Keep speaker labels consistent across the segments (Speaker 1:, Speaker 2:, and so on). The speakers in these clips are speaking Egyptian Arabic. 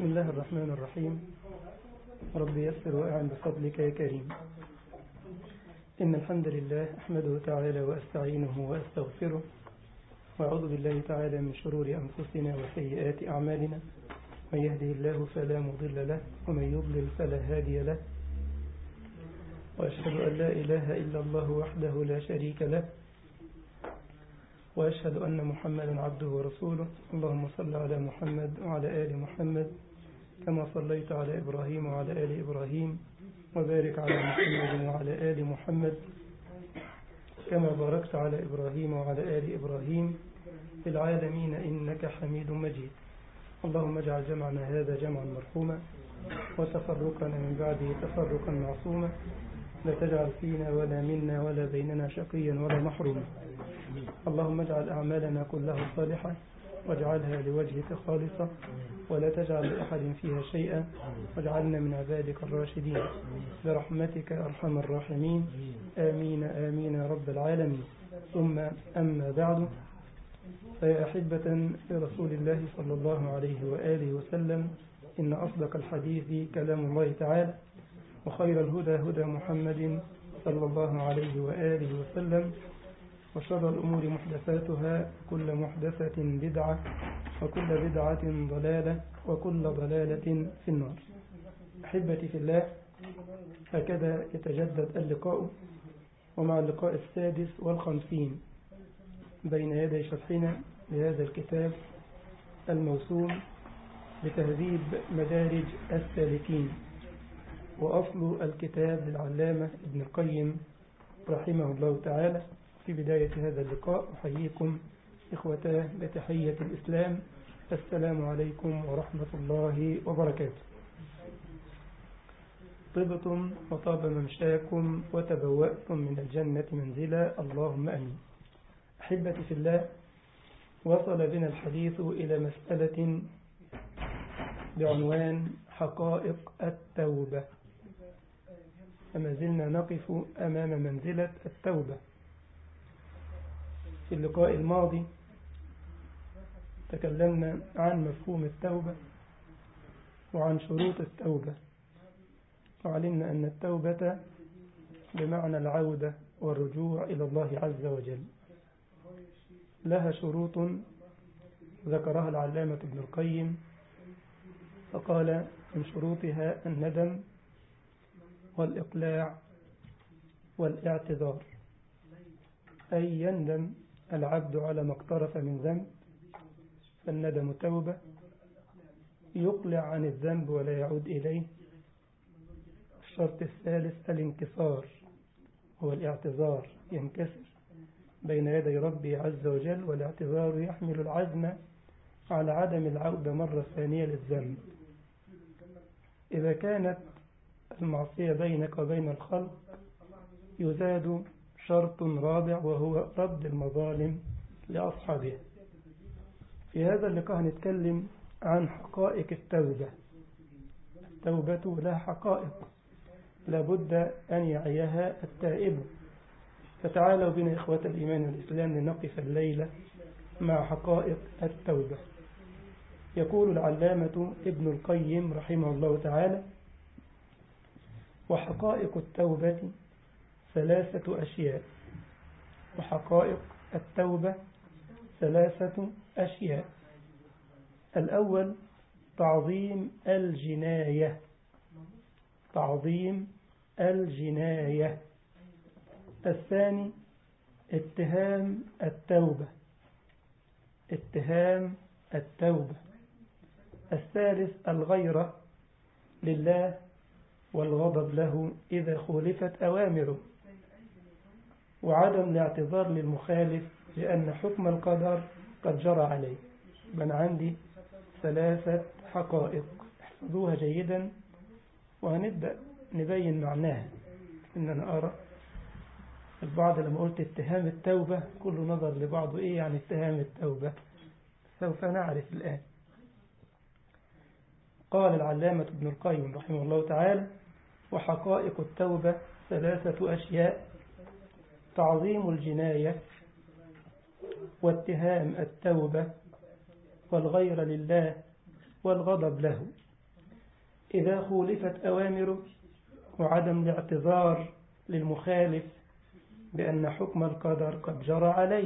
Speaker 1: بسم الله الرحمن الرحيم رب يسر وأعن بفضلك يا كريم إن الحمد لله أحمده تعالى وأستعينه وأستغفره وأعوذ بالله تعالى من شرور أنفسنا وسيئات أعمالنا من يهده الله فلا مضل له ومن يضلل فلا هادي له وأشهد أن لا إله إلا الله وحده لا شريك له وأشهد أن محمدا عبده ورسوله اللهم صل على محمد وعلى آل محمد كما صليت على إبراهيم وعلى آل إبراهيم وبارك على محمد وعلى آل محمد كما باركت على إبراهيم وعلى آل إبراهيم في العالمين إنك حميد مجيد اللهم اجعل جمعنا هذا جمعا مرحوما وتفرقنا من بعده تفرقا معصوما لا تجعل فينا ولا منا ولا بيننا شقيا ولا محروما اللهم اجعل أعمالنا كلها صالحة واجعلها لوجهك خالصة ولا تجعل لأحد فيها شيئا واجعلنا من عبادك الراشدين برحمتك أرحم الراحمين آمين آمين يا رب العالمين ثم أما بعد فيا أحبة لرسول الله صلى الله عليه وآله وسلم إن أصدق الحديث كلام الله تعالى وخير الهدى هدى محمد صلى الله عليه وآله وسلم وشر الأمور محدثاتها كل محدثة بدعة وكل بدعة ضلالة وكل ضلالة في النار أحبتي في الله هكذا يتجدد اللقاء ومع اللقاء السادس والخمسين بين يدي شرحنا لهذا الكتاب الموسوم بتهذيب مدارج السالكين وأصل الكتاب للعلامة ابن القيم رحمه الله تعالى في بداية هذا اللقاء أحييكم إخوتاه بتحية الإسلام السلام عليكم ورحمة الله وبركاته طبتم وطاب ممشاكم وتبوأتم من الجنة منزلا اللهم أمين أحبتي في الله وصل بنا الحديث إلى مسألة بعنوان حقائق التوبة فما زلنا نقف أمام منزلة التوبة في اللقاء الماضي تكلمنا عن مفهوم التوبة وعن شروط التوبة وعلمنا أن التوبة بمعنى العودة والرجوع إلى الله عز وجل لها شروط ذكرها العلامة ابن القيم فقال من شروطها الندم والإقلاع والاعتذار أي يندم العبد على ما اقترف من ذنب فالندم توبة يقلع عن الذنب ولا يعود إليه الشرط الثالث الانكسار هو الاعتذار ينكسر بين يدي ربي عز وجل والاعتذار يحمل العزم على عدم العودة مرة ثانية للذنب إذا كانت المعصية بينك وبين الخلق يزاد شرط رابع وهو رد المظالم لأصحابها في هذا اللقاء نتكلم عن حقائق التوبة التوبة لها حقائق لابد أن يعيها التائب فتعالوا بنا إخوة الإيمان والإسلام لنقف الليلة مع حقائق التوبة يقول العلامة ابن القيم رحمه الله تعالى وحقائق التوبة ثلاثة أشياء وحقائق التوبة ثلاثة أشياء الأول تعظيم الجناية تعظيم الجناية الثاني اتهام التوبة اتهام التوبة الثالث الغيرة لله والغضب له إذا خولفت أوامره وعدم الاعتذار للمخالف لأن حكم القدر قد جرى عليه من عندي ثلاثة حقائق احفظوها جيدا وهنبدأ نبين معناها إن أنا أرى البعض لما قلت اتهام التوبة كل نظر لبعضه إيه يعني اتهام التوبة سوف نعرف الآن قال العلامة ابن القيم رحمه الله تعالى وحقائق التوبة ثلاثة أشياء تعظيم الجناية واتهام التوبة والغير لله والغضب له إذا خولفت أوامره وعدم الاعتذار للمخالف بأن حكم القدر قد جرى عليه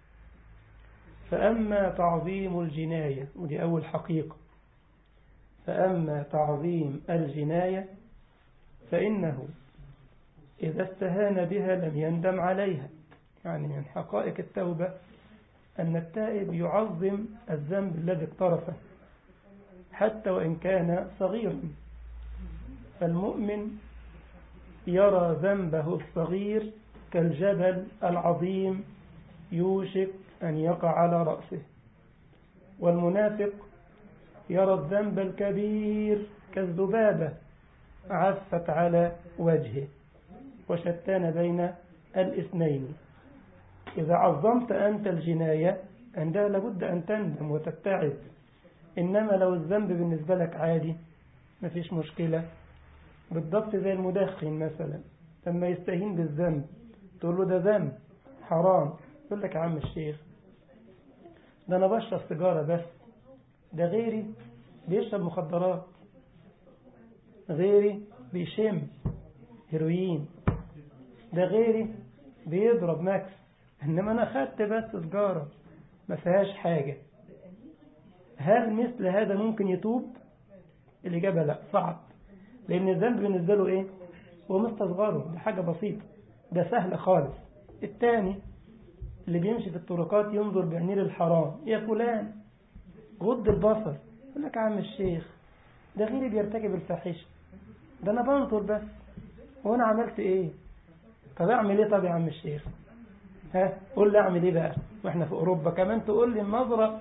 Speaker 1: فأما تعظيم الجناية ودي أول حقيقة فأما تعظيم الجناية فإنه إذا استهان بها لم يندم عليها يعني من حقائق التوبة أن التائب يعظم الذنب الذي اقترفه حتى وإن كان صغيرا فالمؤمن يرى ذنبه الصغير كالجبل العظيم يوشك أن يقع على رأسه والمنافق يرى الذنب الكبير كالذبابة عفت على وجهه وشتان بين الاثنين إذا عظمت أنت الجناية عندها لابد أن تندم وتبتعد إنما لو الذنب بالنسبة لك عادي مفيش مشكلة بالضبط زي المدخن مثلا لما يستهين بالذنب تقول له ده ذنب حرام يقول لك يا عم الشيخ ده أنا بشرب سيجارة بس ده غيري بيشرب مخدرات غيري بيشم هيروين ده غيري بيضرب ماكس إنما أنا خدت بس سجارة ما فيهاش حاجة هل مثل هذا ممكن يتوب الإجابة لا صعب لأن الذنب بالنسبة له إيه هو مستصغره ده حاجة بسيطة ده سهل خالص الثاني اللي بيمشي في الطرقات ينظر بعينيه الحرام يا فلان غض البصر يقول لك يا عم الشيخ ده غيري بيرتكب الفاحشة ده أنا بنظر بس وأنا عملت إيه طب أعمل إيه طب يا عم الشيخ ها قول لي أعمل إيه بقى وإحنا في أوروبا كمان تقول لي النظرة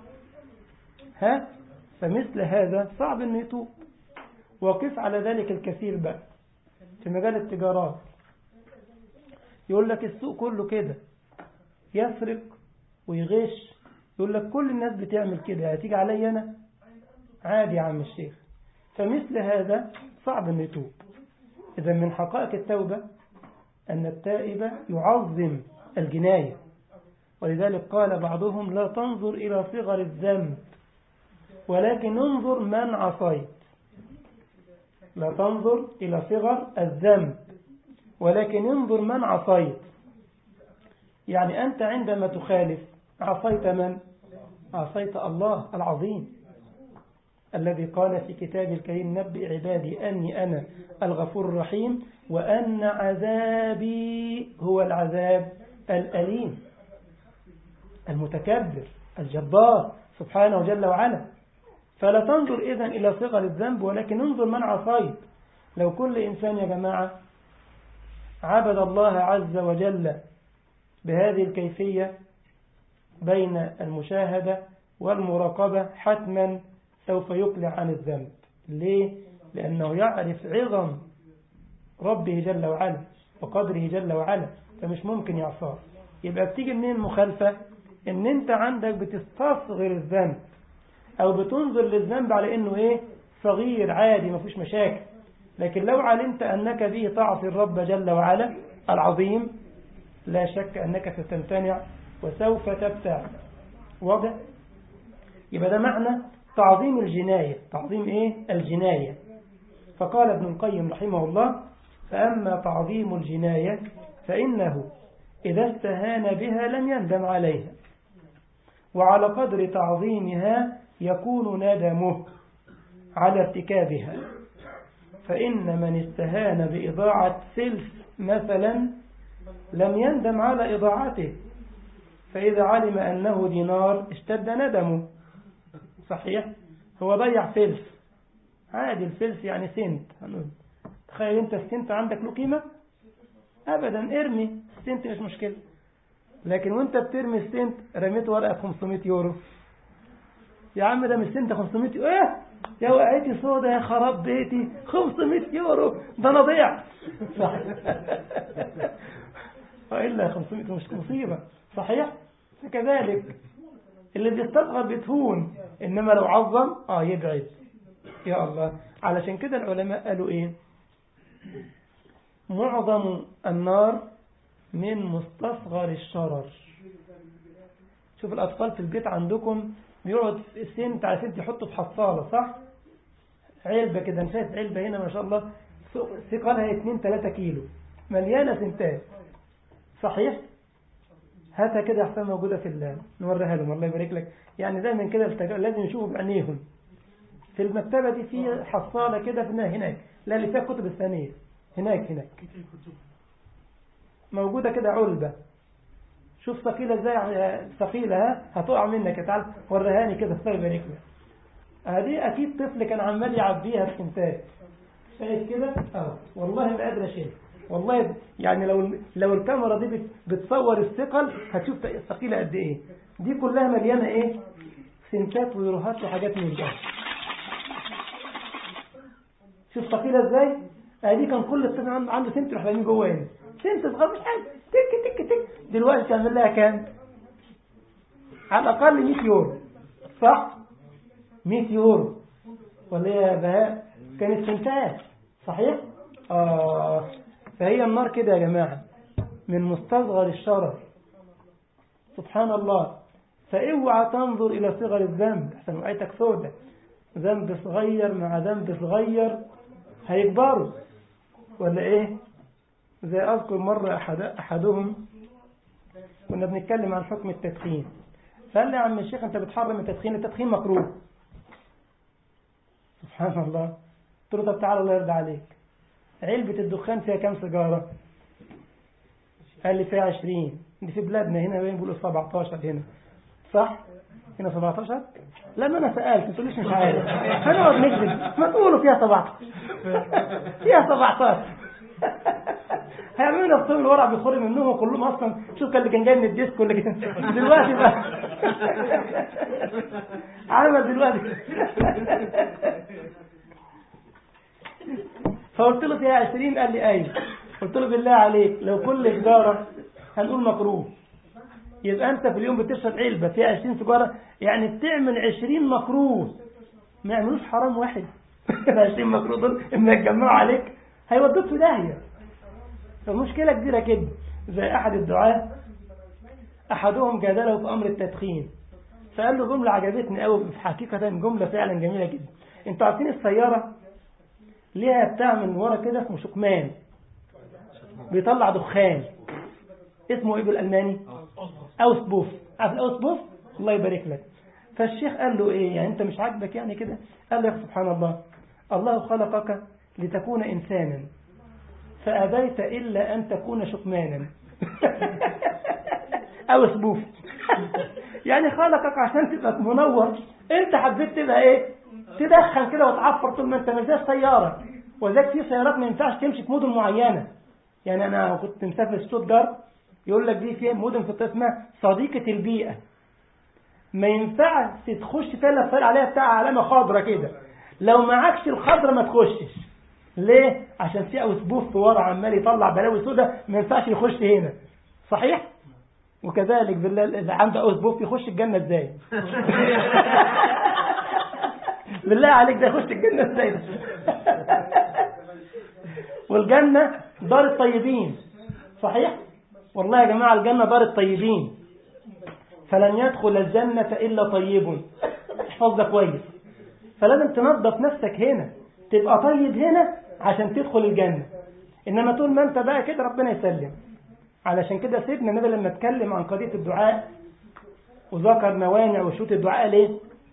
Speaker 1: ها فمثل هذا صعب أنه يتوب وقف على ذلك الكثير بقى في مجال التجارات يقول لك السوق كله كده يسرق ويغش يقول لك كل الناس بتعمل كده هتيجي علي أنا عادي يا عم الشيخ فمثل هذا صعب أن يتوب إذا من حقائق التوبة أن التائب يعظم الجناية ولذلك قال بعضهم لا تنظر إلى صغر الذنب ولكن انظر من عصيت لا تنظر إلى صغر الذنب ولكن انظر من عصيت يعني أنت عندما تخالف عصيت من؟ عصيت الله العظيم الذي قال في كتاب الكريم نبئ عبادي أني أنا الغفور الرحيم وأن عذابي هو العذاب الأليم المتكبر الجبار سبحانه جل وعلا فلا تنظر إذن إلى صغر الذنب ولكن انظر من عصيت لو كل إنسان يا جماعة عبد الله عز وجل بهذه الكيفية بين المشاهدة والمراقبة حتما سوف يقلع عن الذنب ليه؟ لأنه يعرف عظم ربه جل وعلا وقدره جل وعلا فمش ممكن يعصاه يبقى بتيجي منين المخالفة ان انت عندك بتستصغر الذنب او بتنظر للذنب على انه ايه صغير عادي ما فيش مشاكل لكن لو علمت انك به تعصي الرب جل وعلا العظيم لا شك انك ستمتنع وسوف تبتعد واضح يبقى ده معنى تعظيم الجناية تعظيم ايه الجناية فقال ابن القيم رحمه الله فأما تعظيم الجناية فإنه إذا استهان بها لم يندم عليها وعلى قدر تعظيمها يكون ندمه على ارتكابها فإن من استهان بإضاعة سلف مثلا لم يندم على إضاعته فإذا علم أنه دينار اشتد ندمه صحيح هو ضيع فلس عادي الفلس يعني سنت هنقول تخيل انت السنت عندك له قيمة ابدا ارمي السنت مش مشكلة لكن وانت بترمي السنت رميت ورقة 500 يورو يا عم ده مش سنت 500 يورو ايه يا وقعتي صودا يا خراب بيتي 500 يورو ده انا ضيع صح والا 500 مش مصيبة صحيح فكذلك اللي بيستصغر بتهون انما لو عظم اه يبعد يا الله علشان كده العلماء قالوا ايه معظم النار من مستصغر الشرر شوف الاطفال في البيت عندكم بيقعد سنت على سنت يحطوا في حصالة صح علبة كده أنا شايف علبة هنا ما شاء الله ثقلها 2 3 كيلو مليانة سنتات صحيح هاتها كده احسن موجودة في الله نوريها لهم الله يبارك لك يعني دايما كده التج- لازم يشوفوا بعينيهم في المكتبة دي في حصالة كده في هناك لا اللي فيها كتب الثانية هناك هناك موجودة كده علبة شوف ثقيلة ازاي ثقيلة ها هتقع منك تعال وريهاني كده الله يبارك لك هذه اكيد طفل كان عمال يعبيها في سنتات شايف كده اه والله ما قادر اشيل والله يعني لو لو الكاميرا دي بت- بتصور الثقل هتشوف الثقيله قد ايه دي كلها مليانه ايه سنتات ويروهات وحاجات من ده شوف ثقيله ازاي ادي كان كل الطفل عنده عنده سنت يروح راميه جوه هنا سنت صغير مش حاجه تك تك تك دلوقتي تعمل لها كام على الاقل 100 يورو صح 100 يورو ولا إيه يا بهاء كانت سنتات صحيح آه فهي النار كده يا جماعة من مستصغر الشرر سبحان الله فاوعى تنظر إلى صغر الذنب احسن وقعتك سودة ذنب صغير مع ذنب صغير هيكبروا ولا ايه زي أذكر مرة أحد أحدهم كنا بنتكلم عن حكم التدخين فقال لي يا عم الشيخ انت بتحرم التدخين التدخين مكروه سبحان الله قلت له طب تعالى الله يرضى عليك علبة الدخان فيها كام سيجارة قال لي فيها 20 دي في بلادنا هنا وين بيقولوا 17 هنا صح هنا 17 لما انا سألت ما تقوليش مش عارف هنقعد نكذب ما تقولوا فيها 17 فيها 17 هيعملوا نفسهم الورع بيخر منهم وكلهم اصلا شوف كان اللي كان جاي من الديسكو اللي كان دلوقتي بقى عمل دلوقتي فقلت له فيها 20 قال لي ايوه قلت له بالله عليك لو كل سيجاره هنقول مكروه يبقى انت في اليوم بتشرب علبه فيها 20 سيجاره يعني بتعمل 20 مكروه ما يعملوش حرام واحد ال 20 مكروه دول اما يتجمعوا عليك هيودوك في داهيه فمشكله كبيره كده زي احد الدعاه احدهم جادله في امر التدخين فقال له جمله عجبتني قوي في حقيقه جمله فعلا جميله جدا انتوا عارفين السياره ليها بتاع من ورا كده اسمه شكمان بيطلع دخان اسمه ايه بالالماني اوسبوف عارف الاوسبوف الله يبارك لك فالشيخ قال له ايه يعني انت مش عاجبك يعني كده قال له يا سبحان الله الله خلقك لتكون انسانا فابيت الا ان تكون شكمانا اوسبوف يعني خلقك عشان تبقى منور انت حبيت تبقى ايه تدخن كده وتعفر طول ما انت مش زي السياره وذاك في سيارات ما ينفعش تمشي في مدن معينه يعني انا كنت مسافر ستوتجارت يقول لك دي في مدن في اسمها صديقه البيئه ما ينفعش تخش تلاقي فرق عليها بتاع علامه خضراء كده لو معكش الخضراء ما تخشش ليه عشان في اوسبوف ورا عمال يطلع بلاوي سودا ما ينفعش يخش هنا صحيح وكذلك بالله اللي عنده اوسبوف يخش الجنه ازاي بالله عليك ده يخش الجنة ازاي ده والجنة دار الطيبين صحيح والله يا جماعة الجنة دار الطيبين فلن يدخل الجنة إلا طيب احفظ ده كويس فلازم تنظف نفسك هنا تبقى طيب هنا عشان تدخل الجنة إنما طول ما أنت بقى كده ربنا يسلم علشان كده سيدنا النبي لما اتكلم عن قضية الدعاء وذكر موانع وشروط الدعاء ليه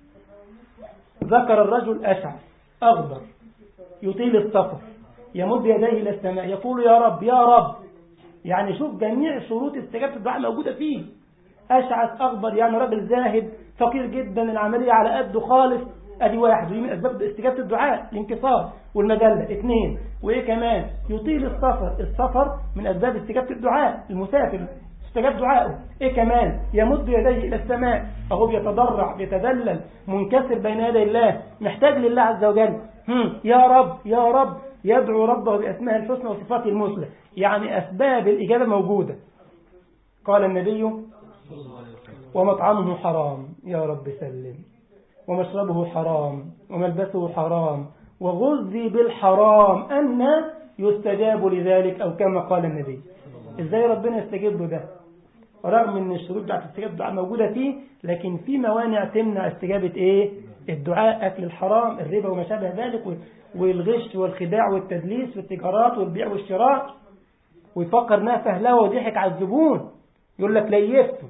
Speaker 1: ذكر الرجل أشعث أغبر يطيل السفر يمد يديه إلى السماء يقول يا رب يا رب يعني شوف جميع شروط استجابة الدعاء موجودة فيه أشعث أغبر يعني راجل زاهد فقير جدا العملية على قده خالص أدي واحد ودي من أسباب استجابة الدعاء الانكسار والمجلة اثنين وإيه كمان يطيل السفر السفر من أسباب استجابة الدعاء المسافر استجاب دعائه ايه كمان يمد يديه الى السماء اهو بيتضرع بيتذلل منكسر بين يدي الله محتاج لله عز وجل هم يا رب يا رب يدعو ربه باسماء الحسنى وصفاته المثلى يعني اسباب الاجابه موجوده قال النبي ومطعمه حرام يا رب سلم ومشربه حرام وملبسه حرام وغذي بالحرام أن يستجاب لذلك أو كما قال النبي إزاي ربنا يستجيب له ده رغم ان الشروط بتاعت استجابة الدعاء موجودة فيه لكن في موانع تمنع استجابة ايه الدعاء أكل الحرام الربا وما شابه ذلك والغش والخداع والتدليس في التجارات والبيع والشراء ويفكر انها فهلوه وضحك على الزبون يقول لك ليفته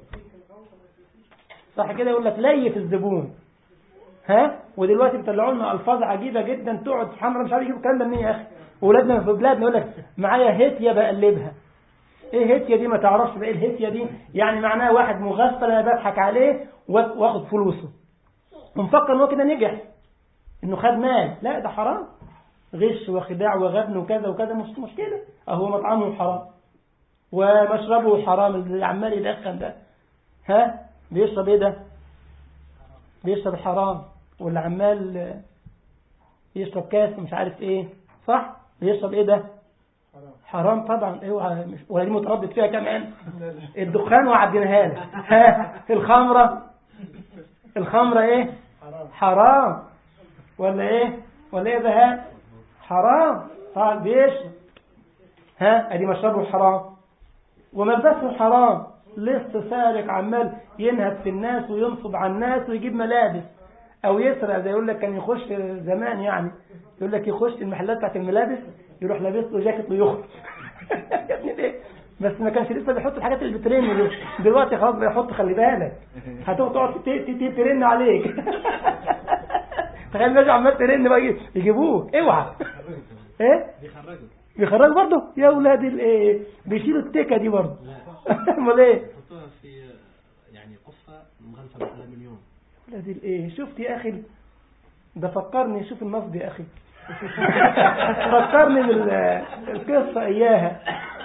Speaker 1: صح كده يقول لك ليف الزبون ها ودلوقتي بيطلعوا لنا الفاظ عجيبه جدا تقعد سبحان الله مش عارف يجيبوا الكلام ده منين يا اخي واولادنا في بلادنا يقول لك معايا هتيه بقلبها ايه هتيه دي ما تعرفش بقى ايه الهتيه دي يعني معناها واحد مغفل انا بضحك عليه واخد فلوسه ومفكر ان هو كده نجح انه خد مال لا ده حرام غش وخداع وغبن وكذا وكذا مش مشكله اهو مطعمه حرام ومشربه حرام اللي عمال يدخن ده ها بيشرب ايه ده بيشرب حرام واللي عمال يشرب كاس مش عارف ايه صح بيشرب ايه ده حرام طبعا اوعى مش ولا دي متردد فيها كمان الدخان وعديناها لك ها الخمره الخمره ايه حرام ولا ايه ولا ايه ده حرام طبعا بيشرب ها ادي مشربه حرام وملبسه حرام لص سارق عمال ينهب في الناس وينصب على الناس ويجيب ملابس او يسرق زي يقول لك كان يخش زمان يعني يقول لك يخش المحلات بتاعت الملابس يروح لابس له جاكيت ويخرج يا ابني ليه بس ما كانش لسه بيحط الحاجات اللي بترن دي دلوقتي خلاص بيحط خلي بالك هتقعد تقعد ترن عليك تخيل الناس عمال ترن بقى يجيبوه اوعى ايه
Speaker 2: بيخرجوا
Speaker 1: بيخرجوا برضه يا اولاد الايه بيشيلوا التكه دي برضه امال ايه
Speaker 2: يحطوها في يعني قفة مغلفة بالألمنيوم
Speaker 1: اولاد الايه شفت يا اخي ده فكرني شوف النصب يا اخي فكرني بالقصه اياها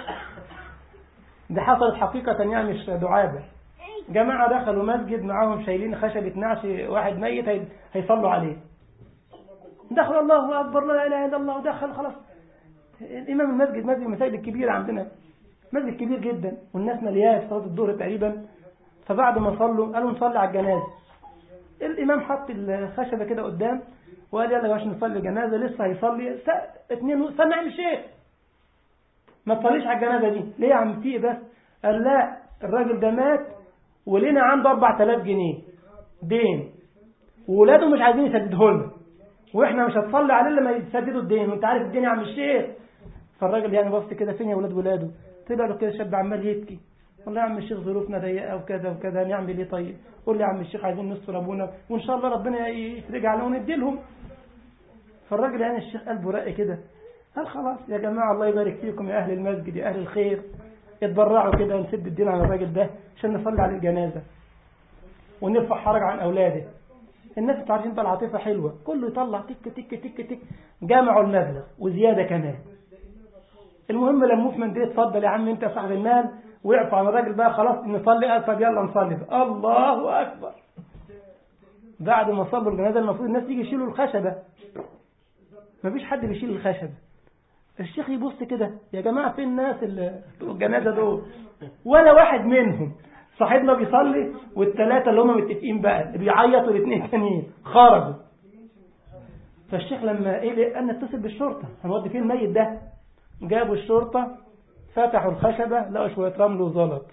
Speaker 1: دي حصلت حقيقة يعني مش دعابة جماعة دخلوا مسجد معاهم شايلين خشبة نعش واحد ميت هي- هيصلوا عليه دخل الله أكبر لا إله إلا الله ودخل خلاص الإمام المسجد مسجد من المساجد الكبيرة عندنا مسجد كبير جدا والناس ملياه في صلاة الظهر تقريبا فبعد ما صلوا قالوا نصلي على الجنازة الإمام حط الخشبة كده قدام وقال يلا يا باشا نصلي الجنازة لسه هيصلي س- اتنين و- استنى يا عم الشيخ ما تصليش على الجنازة دي ليه يا عم في بس قال لا الراجل ده مات ولنا عنده 4000 جنيه دين وولاده مش عايزين يسدده لنا واحنا مش هتصلي عليه الا ما يسددوا الدين وانت عارف الدين يا عم الشيخ فالراجل يعني بص كده فين يا ولاد ولاده طلع له كده شاب عمال يبكي والله يا عم الشيخ ظروفنا ضيقه وكذا وكذا نعمل ايه طيب قول لي يا عم الشيخ عايزين نستر ابونا وان شاء الله ربنا يفرج علينا وندي لهم فالراجل يعني الشيخ قلبه رق كده قال خلاص يا جماعة الله يبارك فيكم يا أهل المسجد يا أهل الخير اتبرعوا كده نسد الدين على الراجل ده عشان نصلي على الجنازة ونرفع حرج عن أولاده الناس انتوا عارفين بقى العاطفة حلوة كله يطلع تك تك تك تك جمعوا المبلغ وزيادة كمان المهم لموه في منديل اتفضل يا عم انت صاحب المال ويعفى عن الراجل بقى خلاص نصلي قال طب يلا نصلي بقى. الله أكبر بعد ما صلوا الجنازة المفروض الناس يجي يشيلوا الخشبة مفيش حد بيشيل الخشبة الشيخ يبص كده يا جماعة فين الناس اللي بتوع الجنازة دول ولا واحد منهم صاحبنا بيصلي والثلاثة اللي هم متفقين بقى اللي بيعيطوا الاثنين التانيين خرجوا فالشيخ لما ايه قال نتصل بالشرطة هنودي فين الميت ده جابوا الشرطة فتحوا الخشبة لقوا شوية رمل وزلط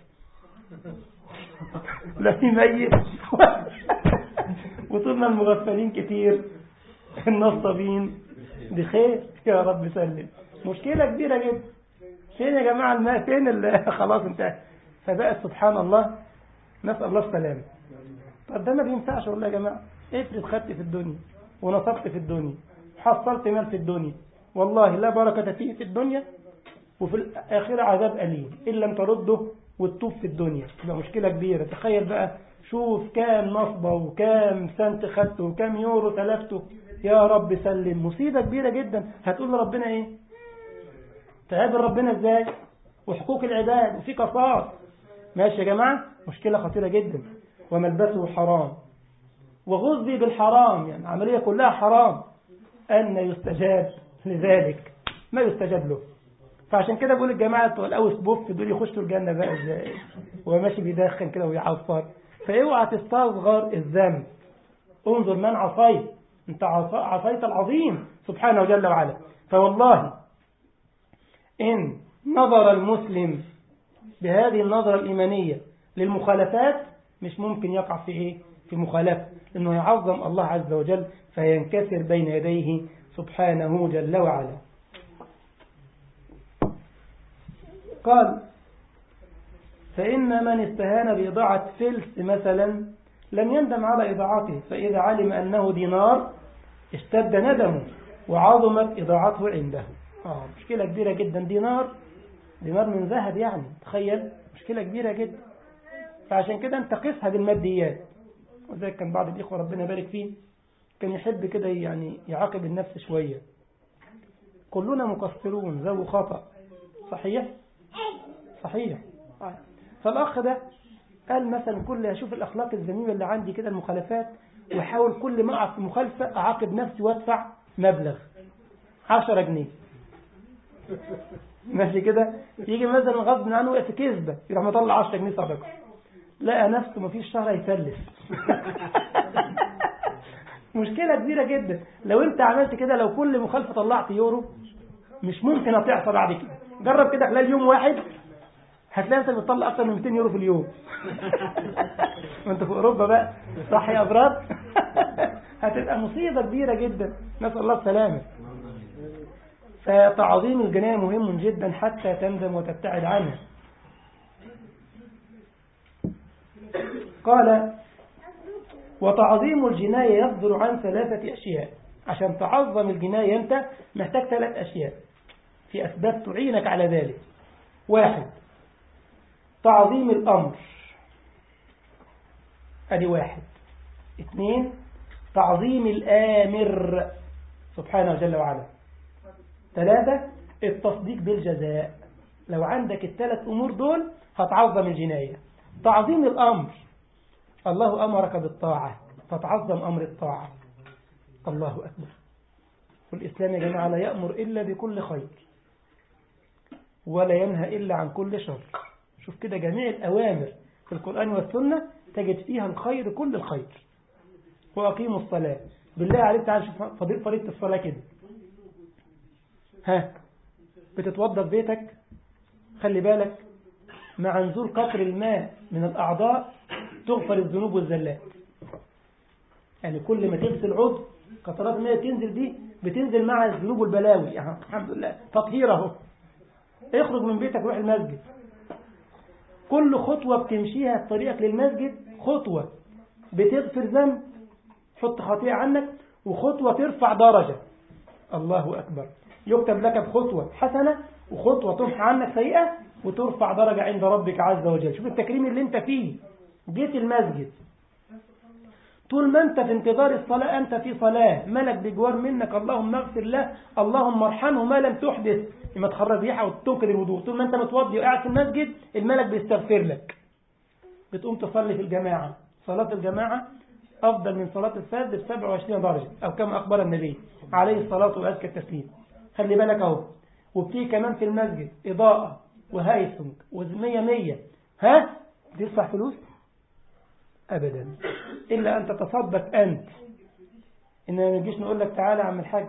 Speaker 1: لا في ميت وطولنا المغفلين كتير النصابين بخير يا رب سلم مشكلة كبيرة جدا فين يا جماعة الماء فين ال- خلاص انتهى فبقت سبحان الله نسأل الله السلامة طب ده ما بينفعش والله يا جماعة افرض خدت في الدنيا ونصبت في الدنيا حصلت مال في الدنيا والله لا بركة فيه في الدنيا وفي الآخرة عذاب أليم إن لم ترده وتطوف في الدنيا تبقى مشكلة كبيرة تخيل بقى شوف كام نصبة وكام سنت خدته وكام يورو تلفته يا رب سلم مصيبة كبيرة جدا هتقول لربنا ايه تقابل ربنا ازاي وحقوق العباد وفي قصاص ماشي يا جماعة مشكلة خطيرة جدا وملبسه حرام وغذي بالحرام يعني عملية كلها حرام أن يستجاب لذلك ما يستجاب له فعشان كده بقول الجماعة بتوع الأوس بوف دول يخشوا الجنة بقى ازاي وهو ماشي بيدخن كده ويعفر فاوعى تستصغر الذنب انظر من عصيت انت عص- عصيت العظيم سبحانه جل وعلا فوالله إن نظر المسلم بهذه النظرة الإيمانية للمخالفات مش ممكن يقع في إيه؟ في في مخالفة إنه يعظم الله عز وجل فينكسر بين يديه سبحانه جل وعلا قال فإن من استهان بإضاعة فلس مثلا لم يندم على إضاعته فإذا علم أنه دينار اشتد ندمه وعظمت إضاعته عنده آه مشكلة كبيرة جدا دينار دينار من ذهب يعني تخيل مشكلة كبيرة جدا فعشان كده انت قسها بالماديات وذلك كان بعض الإخوة ربنا يبارك فيه كان يحب كده يعني يعاقب النفس شوية كلنا مقصرون ذو خطأ صحيح صحيح فالأخ ده قال مثلا كل أشوف الأخلاق الذميمة اللي عندي كده المخالفات وأحاول كل ما أقع في مخالفة أعاقب نفسي وأدفع مبلغ 10 جنيه ماشي كده يجي مثلا غصب عنه وقت كذبة يروح مطلع 10 جنيه صدقة لقى نفسه مفيش شهر هيفلس مشكلة كبيرة جدا لو انت عملت كده لو كل مخالفة طلعت يورو مش ممكن هتعصى بعد كده جرب كده خلال يوم واحد هتلاقي انت بتطلع اكتر من 200 يورو في اليوم وانت في اوروبا بقى صح يا ابراد هتبقى مصيبة كبيرة جدا نسأل الله السلامة فتعظيم الجناية مهم جدا حتى تندم وتبتعد عنها قال وتعظيم الجناية يصدر عن ثلاثة أشياء عشان تعظم الجناية أنت محتاج ثلاث أشياء في أسباب تعينك على ذلك واحد تعظيم الأمر أدي واحد اثنين تعظيم الآمر سبحانه جل وعلا ثلاثة التصديق بالجزاء لو عندك الثلاث أمور دول هتعظم الجناية تعظيم الأمر الله أمرك بالطاعة فتعظم أمر الطاعة الله أكبر والإسلام يا جماعة لا يأمر إلا بكل خير ولا ينهى إلا عن كل شر شوف كده جميع الأوامر في القرآن والسنة تجد فيها الخير كل الخير وأقيموا الصلاة بالله عليك تعالى شوف فضيل فريضة الصلاة كده ها بتتوضى في بيتك خلي بالك مع نزول قطر الماء من الأعضاء تغفر الذنوب والزلات يعني كل ما تغسل عضو قطرات الماء تنزل دي بتنزل مع الذنوب والبلاوي يعني الحمد لله تطهير اهو اخرج من بيتك روح المسجد كل خطوة بتمشيها في طريقك للمسجد خطوة بتغفر ذنب حط خطيئة عنك وخطوة ترفع درجة الله أكبر يكتب لك بخطوة حسنة وخطوة تمحى عنك سيئة وترفع درجة عند ربك عز وجل شوف التكريم اللي انت فيه جيت المسجد طول ما انت في انتظار الصلاة انت في صلاة ملك بجوار منك اللهم اغفر له اللهم ارحمه ما لم تحدث لما تخرج ريحة وتنكر الوضوء طول ما انت متوضي وقاعد في المسجد الملك بيستغفر لك بتقوم تصلي في الجماعة صلاة الجماعة أفضل من صلاة الفجر ب 27 درجة أو كما أخبر النبي عليه الصلاة وأزكى التسليم خلي بالك أهو وفي كمان في المسجد إضاءة وهايسنج ومية مية ها تدفع فلوس أبدا إلا أن تتصدق أنت إننا ما نجيش نقول لك تعالى يا عم الحاج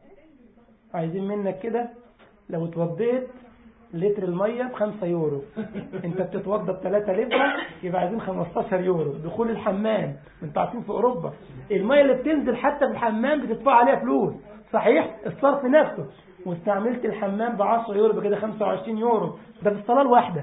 Speaker 1: عايزين منك كده لو اتوضيت لتر المية بخمسة يورو انت بتتوضى بثلاثة لتر يبقى عايزين 15 يورو دخول الحمام انت عارفين في اوروبا المية اللي بتنزل حتى في الحمام بتدفع عليها فلوس صحيح الصرف نفسه واستعملت الحمام ب 10 يورو بكده 25 يورو ده في الصلاة الواحدة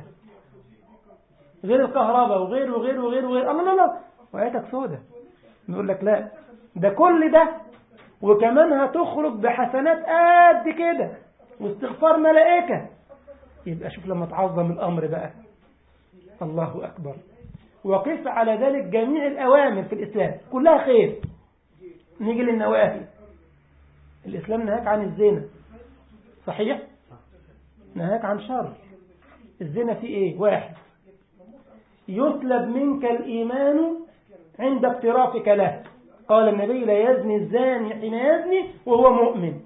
Speaker 1: غير الكهرباء وغير وغير وغير وغير الله لا لا وقعتك سودة نقول لك لا ده كل ده وكمان هتخرج بحسنات قد كده واستغفار ملائكة يبقى شوف لما تعظم الأمر بقى الله أكبر وقف على ذلك جميع الأوامر في الإسلام كلها خير نيجي للنواهي الإسلام نهاك عن الزنا صحيح نهاك عن شر الزنا فيه ايه واحد يسلب منك الإيمان عند اقترافك له قال النبي لا يزني الزاني حين يزني وهو مؤمن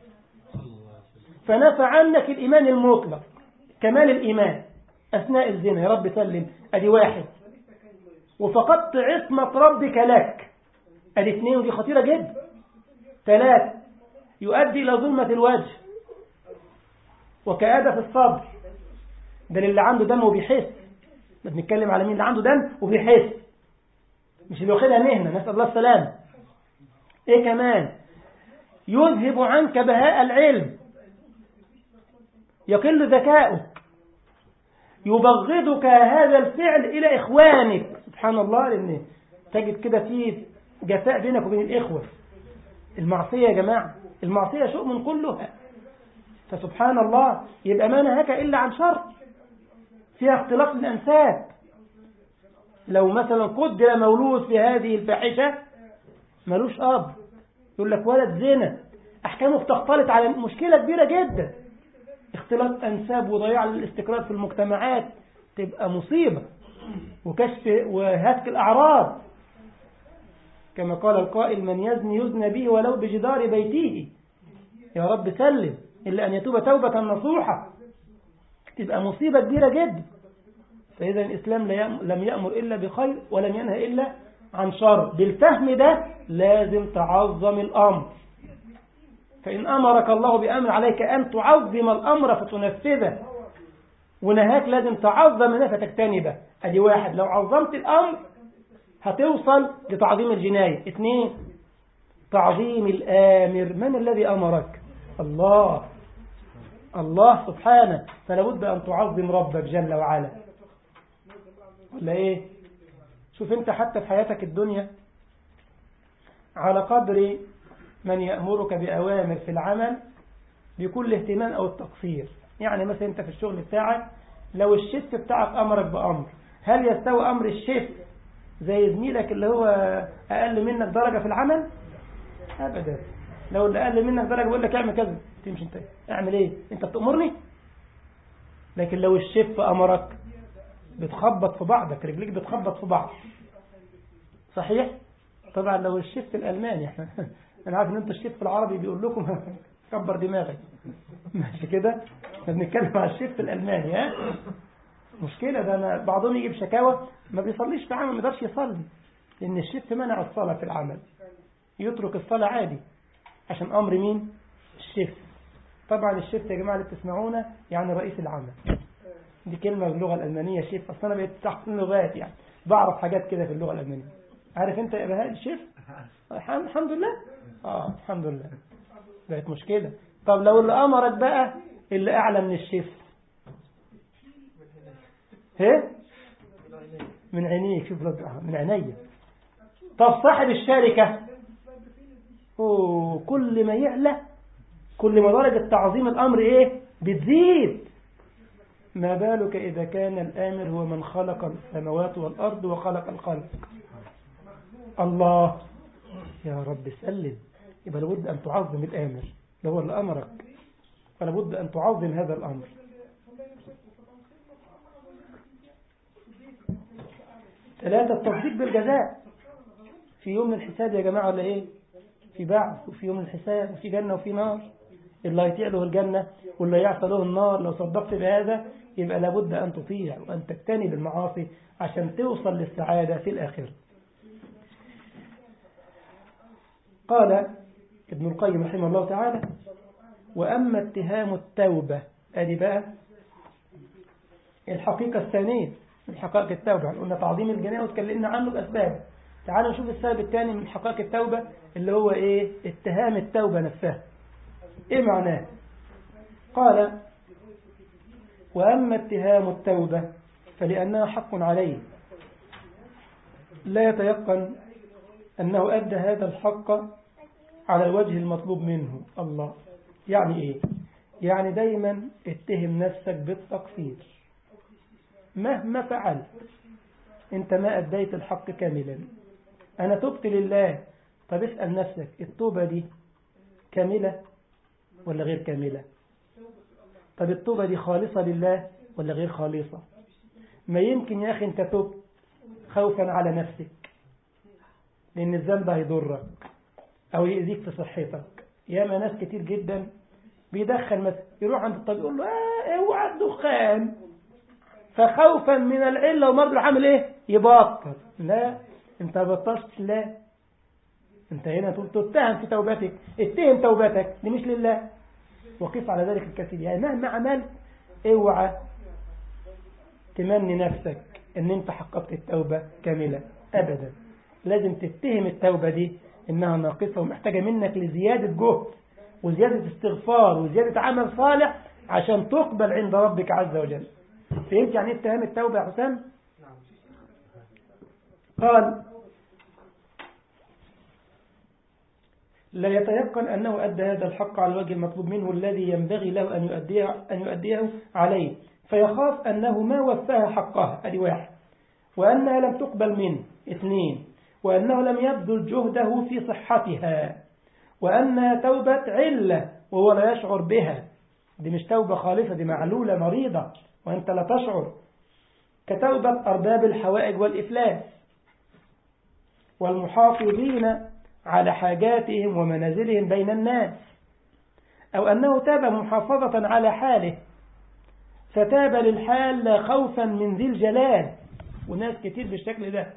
Speaker 1: فنفى عنك الإيمان المطلق كمال الإيمان أثناء الزنا يا رب سلم أدي واحد وفقدت عصمة ربك لك أدي اثنين ودي خطيرة جدا ثلاثة يؤدي إلى ظلمة الوجه وكآدة في الصبر ده اللي عنده دم وبيحس بنتكلم على مين اللي عنده دم وبيحس مش اللي واخدها مهنة نسأل الله السلامة ايه كمان يذهب عنك بهاء العلم يقل ذكاؤك يبغضك هذا الفعل إلى إخوانك سبحان الله لأن تجد كده في جفاء بينك وبين الإخوة المعصية يا جماعة المعصية شؤم كلها فسبحان الله يبقى ما نهاك إلا عن شر فيها اختلاط الأنساب لو مثلا قدر مولود في هذه الفاحشة ملوش أب يقول لك ولد زنا أحكامه بتختلط على مشكلة كبيرة جدا اختلاط أنساب وضياع الاستقرار في المجتمعات تبقى مصيبة وكشف وهتك الأعراض كما قال القائل من يزني يزنى به ولو بجدار بيته يا رب سلم إلا أن يتوب توبة نصوحة تبقى مصيبة كبيرة جدا فإذا الإسلام لم يأمر إلا بخير ولم ينهى إلا عن شر بالفهم ده لازم تعظم الأمر فإن أمرك الله بأمر عليك أن تعظم الأمر فتنفذه ونهاك لازم تعظم منه فتجتنبه أدي واحد لو عظمت الأمر هتوصل لتعظيم الجناية اثنين تعظيم الآمر من الذي أمرك الله الله سبحانه فلا بد أن تعظم ربك جل وعلا ولا إيه شوف أنت حتى في حياتك الدنيا على قدر من يأمرك بأوامر في العمل بكل اهتمام أو التقصير يعني مثلا أنت في الشغل بتاعك لو الشيف بتاعك أمرك بأمر هل يستوي أمر الشيف زي زميلك اللي هو أقل منك درجة في العمل أبدا لو اللي أقل منك درجة بيقول لك اعمل كذا تمشي انت اعمل ايه انت بتأمرني لكن لو الشيف أمرك بتخبط في بعضك رجليك بتخبط في بعض صحيح طبعا لو الشيف الألماني احنا انا عارف ان انت الشيف العربي بيقول لكم كبر دماغك ماشي كده احنا بنتكلم على الشيف الألماني ها مشكلة ده أنا بعضهم يجيب شكاوى ما بيصليش في عمل ما يقدرش يصلي لأن الشيف منع الصلاة في العمل يترك الصلاة عادي عشان أمر مين الشيف طبعا الشيف يا جماعة اللي بتسمعونا يعني رئيس العمل دي كلمة باللغة الألمانية شيف أصلا أنا بقيت تحت اللغات يعني بعرف حاجات كده في اللغة الألمانية عارف أنت يا بهاء الشيف الحمد لله آه الحمد لله بقت مشكلة طب لو اللي أمرك بقى اللي أعلى من الشيف هي من عينيك شوف من عيني طب صاحب الشركة أوه كل ما يعلى كل ما درجة تعظيم الأمر إيه بتزيد ما بالك إذا كان الآمر هو من خلق السماوات والأرض وخلق الخلق الله يا رب سلم يبقى لابد أن تعظم الآمر ده هو اللي أمرك فلابد أن تعظم هذا الأمر ثلاثة التصديق بالجزاء في يوم الحساب يا جماعة ولا إيه في بعث وفي يوم الحساب وفي جنة وفي نار اللي هيطيع له الجنة واللي يعصى له النار لو صدقت بهذا يبقى لابد أن تطيع وأن تجتنب المعاصي عشان توصل للسعادة في الآخرة قال ابن القيم رحمه الله تعالى وأما اتهام التوبة أدي بقى الحقيقة الثانية من حقائق التوبة قلنا تعظيم الجناء وتكلمنا عنه بأسباب تعالوا نشوف السبب الثاني من حقائق التوبة اللي هو إيه اتهام التوبة نفسها إيه معناه قال وأما اتهام التوبة فلأنها حق عليه لا يتيقن أنه أدى هذا الحق على الوجه المطلوب منه الله يعني إيه يعني دايما اتهم نفسك بالتقصير مهما فعلت انت ما أديت الحق كاملا أنا تبت لله طب اسأل نفسك التوبة دي كاملة ولا غير كاملة طب التوبة دي خالصة لله ولا غير خالصة ما يمكن يا أخي انت تبت خوفا على نفسك لأن الذنب هيضرك أو يأذيك في صحتك ياما ناس كتير جدا بيدخل مثلا يروح عند الطبيب يقول له اه اوعى الدخان فخوفا من العلة ومرض عامل ايه يبطل لا انت بطلت لا انت هنا تتهم في توبتك اتهم توبتك دي مش لله وقف على ذلك الكثير يعني مهما عملت اوعى تمني نفسك ان انت حققت التوبة كاملة ابدا لازم تتهم التوبة دي إنها ناقصة ومحتاجة منك لزيادة جهد وزيادة استغفار وزيادة عمل صالح عشان تقبل عند ربك عز وجل فهمت يعني ايه اتهام التوبة يا حسام قال لا يتيقن أنه أدى هذا الحق على الوجه المطلوب منه الذي ينبغي له أن يؤديه, أن يؤديه عليه فيخاف أنه ما وفاها حقها أدي واحد وأنها لم تقبل منه اثنين وأنه لم يبذل جهده في صحتها وأنها توبة علة وهو لا يشعر بها دي مش توبة خالصة دي معلولة مريضة وأنت لا تشعر كتوبة أرباب الحوائج والإفلاس والمحافظين على حاجاتهم ومنازلهم بين الناس أو أنه تاب محافظة على حاله فتاب للحال لا خوفا من ذي الجلال وناس كتير بالشكل ده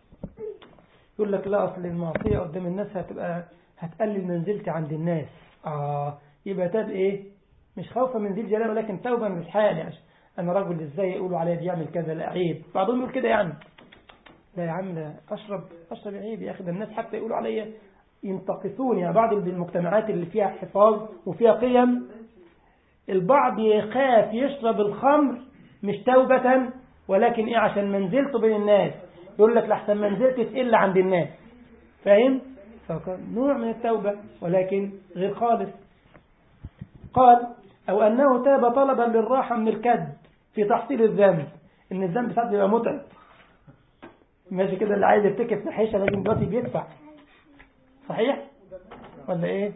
Speaker 1: يقول لك لا أصل المعصية قدام الناس هتبقى هتقلل منزلتي عند الناس آه يبقى تاب إيه مش خوفا من ذي الجلال ولكن توبا للحال يعني أنا رجل إزاي يقولوا عليا بيعمل كذا لا عيب بعضهم يقول كده يعني لا يا عم لا أشرب أشرب عيب يا أخي ده الناس حتى يقولوا عليا ينتقصون يعني بعض المجتمعات اللي فيها حفاظ وفيها قيم البعض يخاف يشرب الخمر مش توبة ولكن إيه عشان منزلته بين الناس يقول لك لحسن منزلتي تقل عند الناس فاهم؟ نوع من التوبة ولكن غير خالص قال أو أنه تاب طلبا للراحة من الكد في تحصيل الذنب إن الذنب ساعات بيبقى متعب ماشي كده اللي عايز يرتكب فحيشة لازم دلوقتي بيدفع صحيح ولا ايه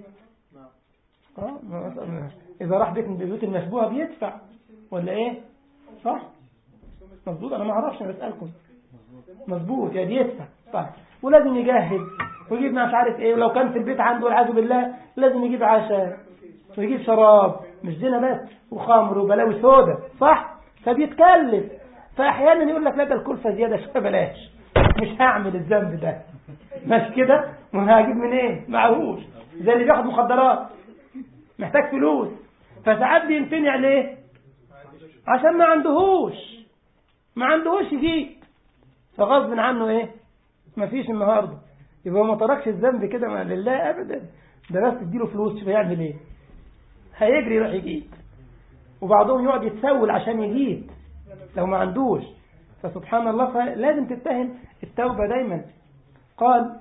Speaker 1: اه اذا راح بيت من البيوت المشبوهه بيدفع ولا ايه صح مظبوط انا ما اعرفش انا بسالكم مظبوط يعني يدفع طيب ولازم يجهز ويجيب مش عارف ايه ولو كان في البيت عنده والعياذ بالله لازم يجيب عشاء ويجيب شراب مش زنا بس وخمر وبلاوي سودا صح فبيتكلف فاحيانا يقول لك لا ده الكلفه زياده شويه بلاش مش هعمل الذنب ده مش كده ما هجيب من ايه معهوش زي اللي بياخد مخدرات محتاج فلوس فساعات بيمتنع ليه عشان ما عندهوش ما عندهوش يجيب فغصب عنه ايه ما فيش النهارده يبقى ما تركش الذنب كده ما لله ابدا ده بس تديله فلوس فيعمل ايه هيجري يروح يجيب وبعضهم يقعد يتسول عشان يجيب لو ما عندوش فسبحان الله فلازم تتهم التوبة دايما قال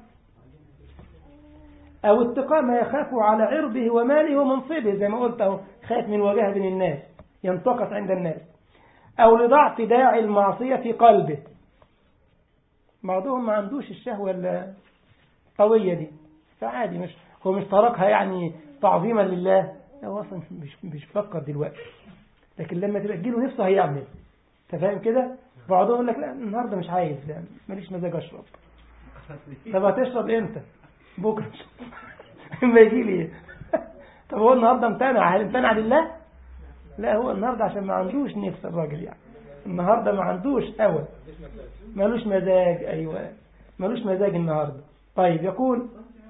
Speaker 1: أو اتقاء ما يخاف على عرضه وماله ومنصبه زي ما قلت أهو خايف من وجهه بين الناس ينتقص عند الناس أو لضعف داعي المعصية في قلبه بعضهم ما عندوش الشهوة القوية دي فعادي مش هو مش تركها يعني تعظيما لله هو أصلا مش مش بيفكر دلوقتي لكن لما تبقى تجيله نفسه هيعمل انت فاهم كده بعضهم يقول لك لا النهارده مش عايز لا ماليش مزاج اشرب طب هتشرب امتى بكره اما يجي لي طب هو النهارده امتنع هل امتنع لله لا هو النهارده عشان ما عندوش نفس الراجل يعني النهارده ما عندوش هوى مالوش مزاج ايوه مالوش مزاج النهارده طيب يقول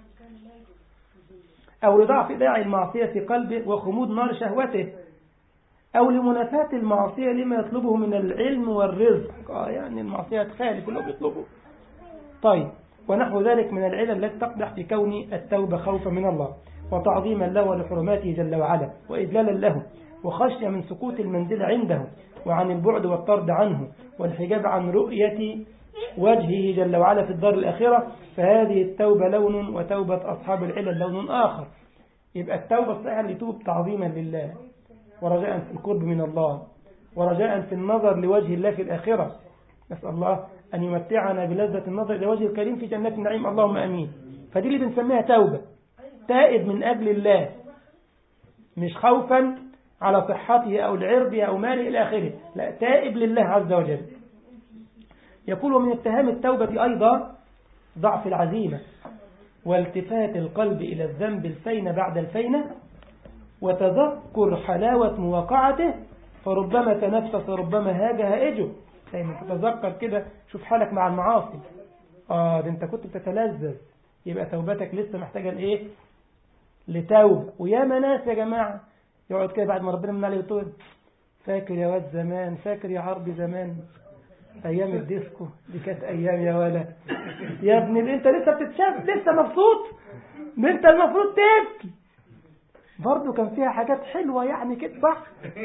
Speaker 1: أو لضعف داعي المعصية في قلبه وخمود نار شهوته أو لمنافاة المعصية لما يطلبه من العلم والرزق آه يعني المعصية تخالف اللي بيطلبه طيب ونحو ذلك من العلل التي تقدح في كون التوبة خوفا من الله وتعظيما له ولحرماته جل وعلا وإذلالا له وخشية من سقوط المنزل عنده وعن البعد والطرد عنه والحجاب عن رؤية وجهه جل وعلا في الدار الآخرة فهذه التوبة لون وتوبة أصحاب العلل لون آخر يبقى التوبة الصحيحة اللي توب تعظيما لله ورجاء في القرب من الله ورجاء في النظر لوجه الله في الآخرة نسأل الله أن يمتعنا بلذة النظر إلى وجه الكريم في جنات النعيم اللهم أمين فدي اللي بنسميها توبة تائب من أجل الله مش خوفا على صحته أو العرض أو ماله إلى آخره لا تائب لله عز وجل يقول ومن اتهام التوبة أيضا ضعف العزيمة والتفات القلب إلى الذنب الفين بعد الفينة وتذكر حلاوة مواقعته فربما تنفس وربما هاج هائجه دايما تتذكر كده شوف حالك مع المعاصي آه ده انت كنت بتتلذذ يبقى توبتك لسه محتاجة لإيه لتوبة ويا ناس يا جماعة يقعد كده بعد ما ربنا من عليه يقول فاكر يا واد زمان فاكر يا عربي زمان ايام الديسكو دي كانت ايام يا ولا يا ابني انت لسه بتتشاف لسه مبسوط ما انت المفروض تبكي برضه كان فيها حاجات حلوة يعني كده صح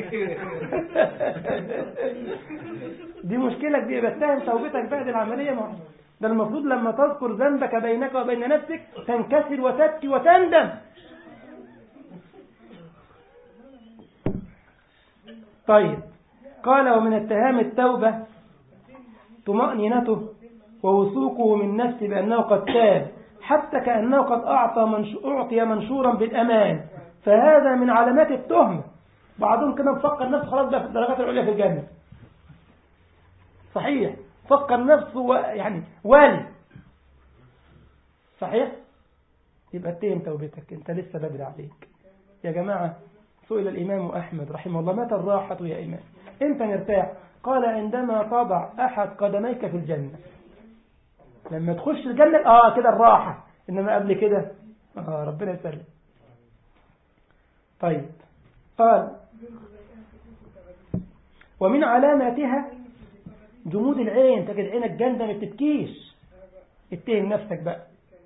Speaker 1: دي مشكلة كبيرة بتهم توبتك بعد العملية ما ده المفروض لما تذكر ذنبك بينك وبين نفسك تنكسر وتبكي وتندم طيب قال ومن اتهام التوبة طمأنينته ووثوقه من نفسه بأنه قد تاب حتى كأنه قد أعطى منش... أعطي منشورا بالأمان فهذا من علامات التهمة بعضهم كده مفكر نفسه خلاص ده في الدرجات العليا في الجنة صحيح فكر نفسه و... يعني والي صحيح يبقى اتهم توبتك انت لسه بدري عليك يا جماعة سئل الإمام أحمد رحمه الله متى الراحة يا إمام انت نرتاح قال عندما تضع أحد قدميك في الجنة لما تخش الجنة اه كده الراحة إنما قبل كده آه ربنا يسلم طيب قال ومن علاماتها جمود العين تجد عينك جامدة ما بتبكيش اتهم نفسك بقى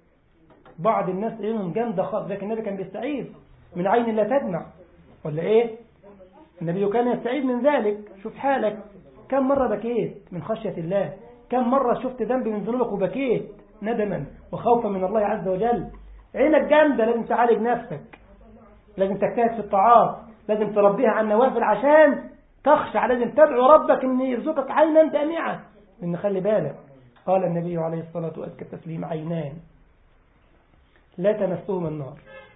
Speaker 1: بعض الناس عينهم جامدة خالص لكن النبي كان بيستعيذ من عين لا تدمع ولا ايه النبي كان يستعيذ من ذلك شوف حالك كم مرة بكيت من خشية الله كم مرة شفت ذنب من ذنوبك وبكيت ندما وخوفا من الله عز وجل عينك جامدة لازم تعالج نفسك لازم تجتهد في الطاعات لازم تربيها عن نوافل عشان تخشع لازم تدعو ربك ان يرزقك عينا دامعة لان خلي بالك قال النبي عليه الصلاة وأزكى التسليم عينان لا تمسهما النار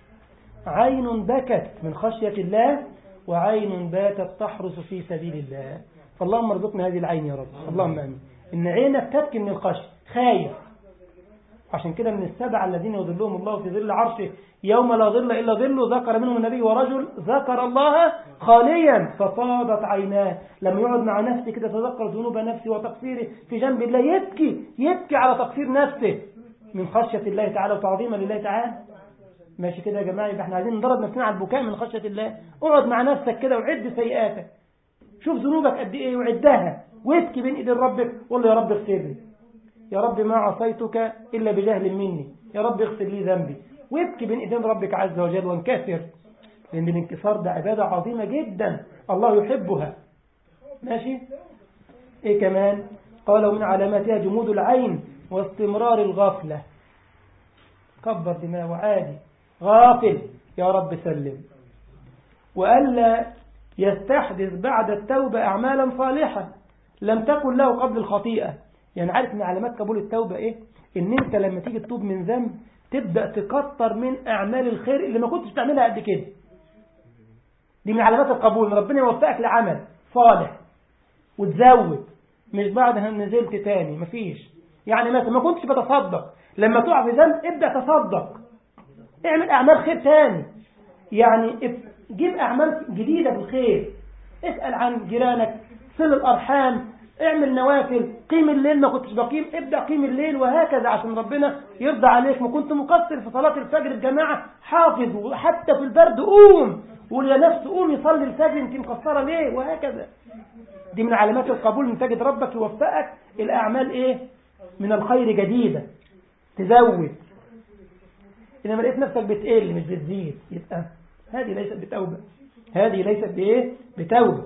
Speaker 1: عين بكت من خشية الله وعين باتت تحرس في سبيل الله فاللهم ارزقنا هذه العين يا رب اللهم امين ان عينك تبكي من الخشية خايف عشان كده من السبع الذين يظلهم الله في ظل عرشه يوم لا ظل إلا ظله ذكر منهم النبي ورجل ذكر الله خاليا ففاضت عيناه لما يقعد مع نفسه كده تذكر ذنوب نفسه وتقصيره في جنب الله يبكي يبكي على تقصير نفسه من خشية الله تعالى وتعظيما لله تعالى ماشي كده يا جماعة يبقى احنا عايزين نضرب نفسنا على البكاء من خشية الله اقعد مع نفسك كده وعد سيئاتك شوف ذنوبك قد ايه وعدها وابكي بين ايدين ربك وقول له يا رب اغفر لي يا رب ما عصيتك إلا بجهل مني يا رب اغفر لي ذنبي وابكي بين ايدين ربك عز وجل وانكسر لأن الانكسار ده عبادة عظيمة جدا الله يحبها ماشي ايه كمان قالوا من علاماتها جمود العين واستمرار الغفلة كبر دماغه عادي غافل يا رب سلم وألا يستحدث بعد التوبة أعمالا صالحة لم تكن له قبل الخطيئة يعني عارف من علامات قبول التوبة ايه ان انت لما تيجي تتوب من ذنب تبدأ تكتر من اعمال الخير اللي ما كنتش تعملها قد كده دي من علامات القبول ان ربنا يوفقك لعمل صالح وتزود مش بعدها نزلت تاني مفيش يعني مثلا ما كنتش بتصدق لما تقع في ذنب ابدأ تصدق اعمل اعمال خير تاني يعني جيب اعمال جديدة بالخير اسأل عن جيرانك صل الارحام اعمل نوافل قيم الليل ما كنتش بقيم ابدأ قيم الليل وهكذا عشان ربنا يرضى عليك ما كنت مقصر في صلاة الفجر الجماعة حافظ وحتى في البرد قوم وقول يا نفس قوم يصلي الفجر انت مقصرة ليه وهكذا دي من علامات القبول ان تجد ربك يوفقك الأعمال ايه من الخير جديدة تزود إنما لقيت نفسك بتقل مش بتزيد يبقى هذه ليست بتوبة هذه ليست بإيه بتوبة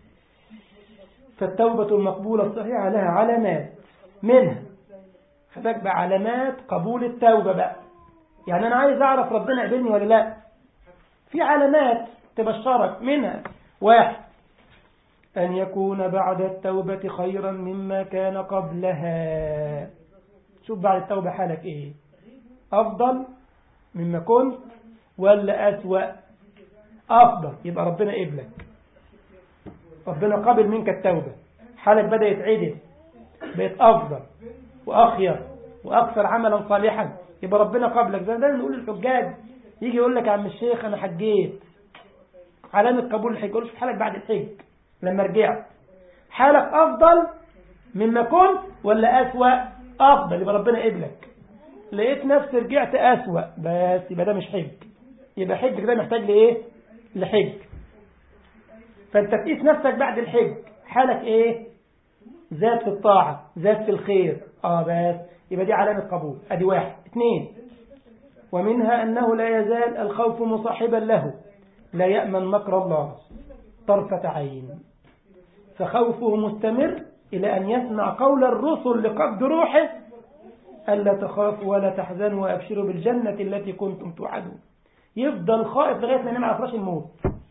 Speaker 1: فالتوبة المقبولة الصحيحة لها علامات منها خدك بعلامات قبول التوبة بقى يعني أنا عايز أعرف ربنا قبلني ولا لا في علامات تبشرك منها واحد أن يكون بعد التوبة خيرا مما كان قبلها شوف بعد التوبة حالك إيه أفضل مما كنت ولا أسوأ أفضل يبقى ربنا قبلك ربنا قبل منك التوبة حالك بدأ يتعدل بقيت أفضل وأخير وأكثر عملا صالحا يبقى ربنا قبلك زي ده نقول للحجاج يجي يقول لك يا عم الشيخ أنا حجيت علامة قبول الحج يقول في حالك بعد الحج لما رجعت حالك أفضل مما كنت ولا أسوأ أفضل يبقى ربنا قبلك لقيت نفسي رجعت أسوأ بس يبقى ده مش حج يبقى حجك ده محتاج لإيه لحج فانت تقيس نفسك بعد الحج حالك ايه زاد في الطاعة زاد في الخير اه بس يبقى دي علامة قبول ادي واحد اثنين ومنها أنه لا يزال الخوف مصاحبا له لا يأمن مكر الله طرفة عين فخوفه مستمر إلى أن يسمع قول الرسل لقبض روحه ألا تخافوا ولا تحزنوا وأبشروا بالجنة التي كنتم توعدون يفضل خائف لغاية ما ينام على فراش الموت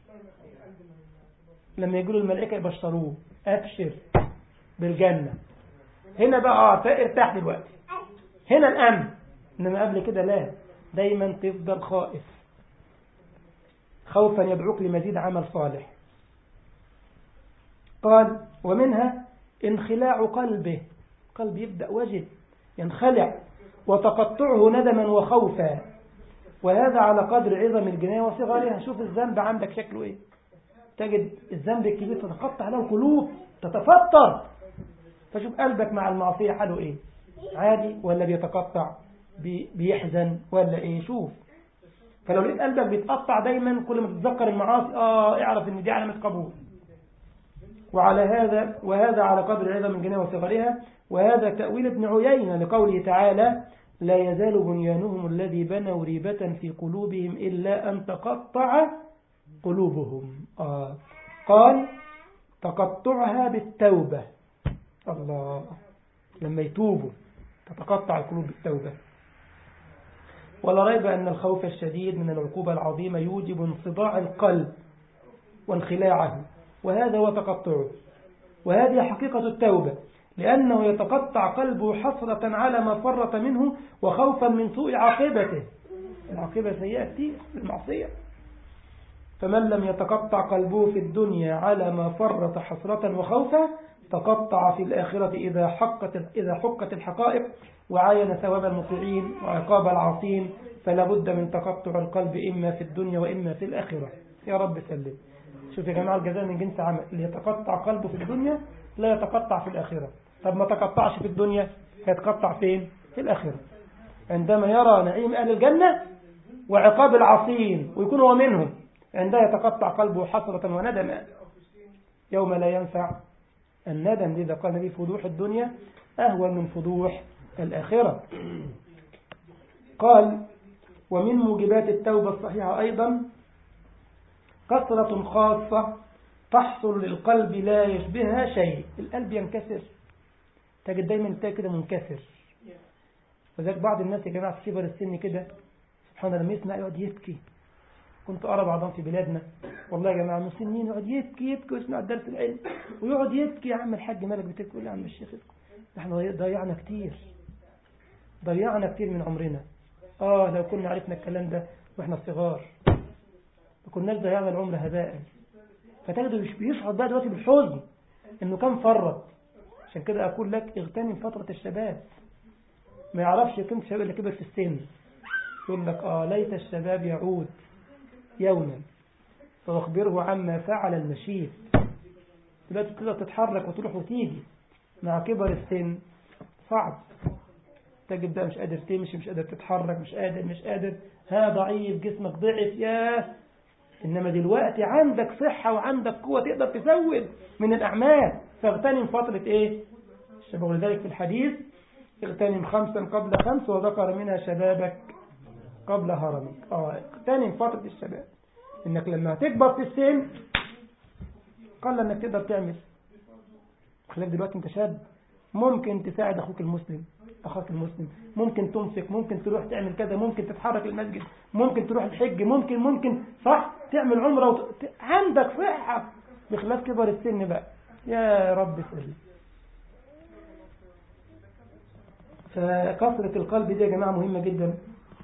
Speaker 1: لما يقولوا الملائكة يبشروه أبشر بالجنة هنا بقى اه ارتاح دلوقتي هنا الأمن إنما قبل كده لا دايما تفضل خائف خوفا يدعوك لمزيد عمل صالح قال ومنها انخلاع قلبه قلب يبدأ وجد ينخلع وتقطعه ندما وخوفا وهذا على قدر عظم الجناية وصغارها شوف الذنب عندك شكله ايه تجد الذنب الكبير تتقطع له القلوب تتفطر فشوف قلبك مع المعصية حاله ايه عادي ولا بيتقطع بي بيحزن ولا ايه شوف فلو لقيت قلبك بيتقطع دايما كل ما تتذكر المعاصي اه اعرف ان دي علامة قبول وعلى هذا وهذا على قدر عظم الجناية وصغرها وهذا تأويل ابن عيينة لقوله تعالى لا يزال بنيانهم الذي بنوا ريبة في قلوبهم إلا أن تقطع قلوبهم آه. قال تقطعها بالتوبة الله لما يتوبوا تتقطع القلوب بالتوبة ولا ريب أن الخوف الشديد من العقوبة العظيمة يوجب انصداع القلب وانخلاعه وهذا هو تقطعه وهذه حقيقة التوبة لأنه يتقطع قلبه حسرة على ما فرط منه وخوفا من سوء عاقبته العاقبة سيئة كتير المعصية فمن لم يتقطع قلبه في الدنيا على ما فرط حسرة وخوفا تقطع في الآخرة إذا حقت, إذا حقت الحقائق وعاين ثواب المطيعين وعقاب العاصين فلا بد من تقطع القلب إما في الدنيا وإما في الآخرة يا رب سلم شوف يا جماعة الجزاء من جنس عمل اللي يتقطع قلبه في الدنيا لا يتقطع في الآخرة طب ما تقطعش في الدنيا يتقطع فين في الآخرة عندما يرى نعيم أهل الجنة وعقاب العاصين ويكون هو منهم عندها يتقطع قلبه حسرة وندما يوم لا ينفع الندم لذا قال النبي فضوح الدنيا أهون من فضوح الآخرة قال ومن موجبات التوبة الصحيحة أيضا كثرة خاصة تحصل للقلب لا يشبهها شيء القلب ينكسر تجد دايما تلاقي كده منكسر وذلك بعض الناس يا جماعة في كبر السن كده سبحان الله لما يسمع يقعد يبكي كنت أرى بعضهم في بلادنا والله يا جماعة المسنين يقعد يبكي يبكي ويسمع الدرس العلم ويقعد يبكي يا عم الحاج مالك بتبكي يقول يا عم الشيخ احنا ضيعنا كتير ضيعنا كتير من عمرنا آه لو كنا عرفنا الكلام ده وإحنا صغار ما كناش ضيعنا العمر هباء فتجده بيشعر بقى دلوقتي بالحزن إنه كان فرط عشان كده أقول لك اغتنم فترة الشباب ما يعرفش يقيم الشباب اللي كبر في السن يقول لك آه ليت الشباب يعود يوما فأخبره عما فعل المشيب دلوقتي تقدر تتحرك وتروح وتيجي مع كبر السن صعب تجد بقى مش قادر تمشي مش قادر تتحرك مش قادر مش قادر ها ضعيف جسمك ضعف ياه إنما دلوقتي عندك صحة وعندك قوة تقدر تزود من الأعمال فاغتنم فترة إيه الشباب ولذلك في الحديث اغتنم خمسا قبل خمس وذكر منها شبابك قبل هرمك اه اغتنم فترة الشباب إنك لما تكبر في السن قل إنك تقدر تعمل خلاف دلوقتي أنت شاب ممكن تساعد أخوك المسلم أخاك المسلم ممكن تنفق ممكن تروح تعمل كذا ممكن تتحرك المسجد ممكن تروح الحج ممكن ممكن صح تعمل عمرة وت... عندك صحة بخلاف كبر السن بقى يا رب سلم فكثرة القلب دي يا جماعة مهمة جدا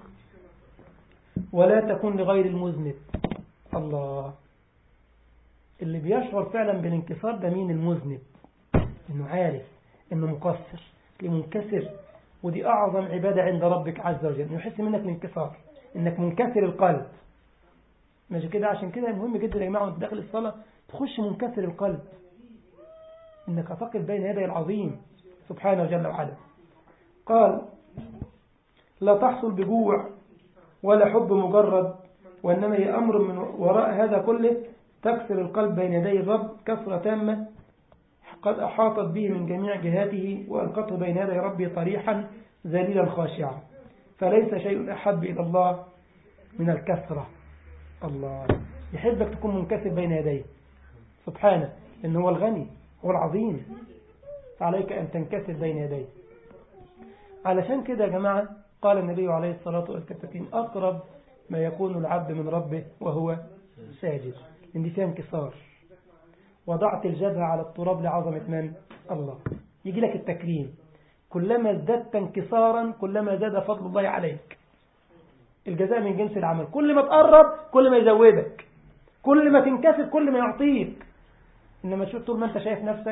Speaker 1: ولا تكون لغير المذنب الله اللي بيشعر فعلا بالانكسار ده مين المذنب انه عارف انه مقصر منكسر ودي أعظم عبادة عند ربك عز وجل يحس منك الانكسار انك منكسر القلب ماشي كده عشان كده مهم جدا يا جماعة وانت داخل الصلاة تخش منكسر القلب انك تقف بين يدي العظيم سبحانه جل وعلا قال لا تحصل بجوع ولا حب مجرد وإنما هي أمر من وراء هذا كله تكسر القلب بين يدي الرب كسرة تامة قد أحاطت به من جميع جهاته وألقته بين يدي ربي طريحا ذليلا خاشعا فليس شيء أحب إلى الله من الكثرة الله يحبك تكون منكسر بين يديه سبحانه إن هو الغني هو العظيم فعليك أن تنكسر بين يديه علشان كده يا جماعة قال النبي عليه الصلاة والسلام أقرب ما يكون العبد من ربه وهو ساجد إن دي فيها انكسار وضعت الجبهة على التراب لعظمة من؟ الله يجي لك التكريم كلما ازددت انكسارا كلما زاد فضل الله عليك الجزاء من جنس العمل كل ما تقرب كل ما يزودك كل ما تنكسر كل ما يعطيك إنما شوف طول ما أنت شايف نفسك